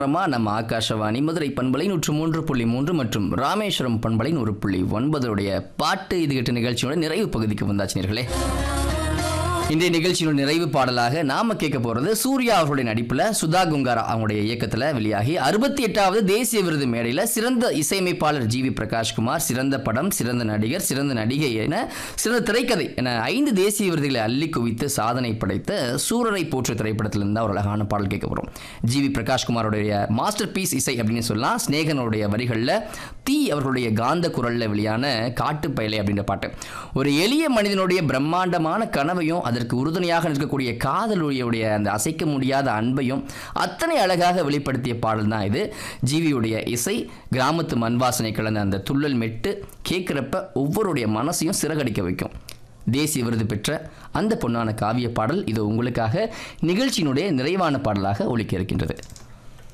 அப்புறமா நம்ம ஆகாஷவாணி மதுரை பண்பலை நூற்று மூன்று புள்ளி மூன்று மற்றும் ராமேஸ்வரம் பண்பலை நூறு புள்ளி ஒன்பதுடைய பாட்டு இது கிட்ட நிகழ்ச்சியோட நிறைவு பகுதிக்கு வந்தாச்சு நேர்களே இன்றைய நிகழ்ச்சியோட நிறைவு பாடலாக நாம கேட்க போறது சூர்யா அவர்களுடைய நடிப்புல சுதா குங்காரா அவங்களுடைய இயக்கத்துல வெளியாகி அறுபத்தி எட்டாவது தேசிய விருது மேடையில சிறந்த இசையமைப்பாளர் ஜி வி பிரகாஷ்குமார் சிறந்த படம் சிறந்த நடிகர் சிறந்த நடிகை என சிறந்த திரைக்கதை என ஐந்து தேசிய விருதுகளை அள்ளி குவித்து சாதனை படைத்த சூரரை போற்று திரைப்படத்திலிருந்து ஒரு அழகான பாடல் கேட்க போறோம் ஜி வி பிரகாஷ்குமாரோடைய மாஸ்டர் பீஸ் இசை அப்படின்னு சொல்லலாம் ஸ்நேகனுடைய வரிகளில் தீ அவர்களுடைய காந்த குரல்ல வெளியான காட்டு பயலை அப்படின்ற பாட்டு ஒரு எளிய மனிதனுடைய பிரம்மாண்டமான கனவையும் அதற்கு உறுதுணையாக நிற்கக்கூடிய காதலுடைய அந்த அசைக்க முடியாத அன்பையும் அத்தனை அழகாக வெளிப்படுத்திய பாடல் தான் இது ஜீவியுடைய இசை கிராமத்து மண் வாசனை கலந்த அந்த துள்ளல் மெட்டு கேட்குறப்ப ஒவ்வொருடைய மனசையும் சிறகடிக்க வைக்கும் தேசிய விருது பெற்ற அந்த பொன்னான காவிய பாடல் இது உங்களுக்காக நிகழ்ச்சியினுடைய நிறைவான பாடலாக ஒலிக்க இருக்கின்றது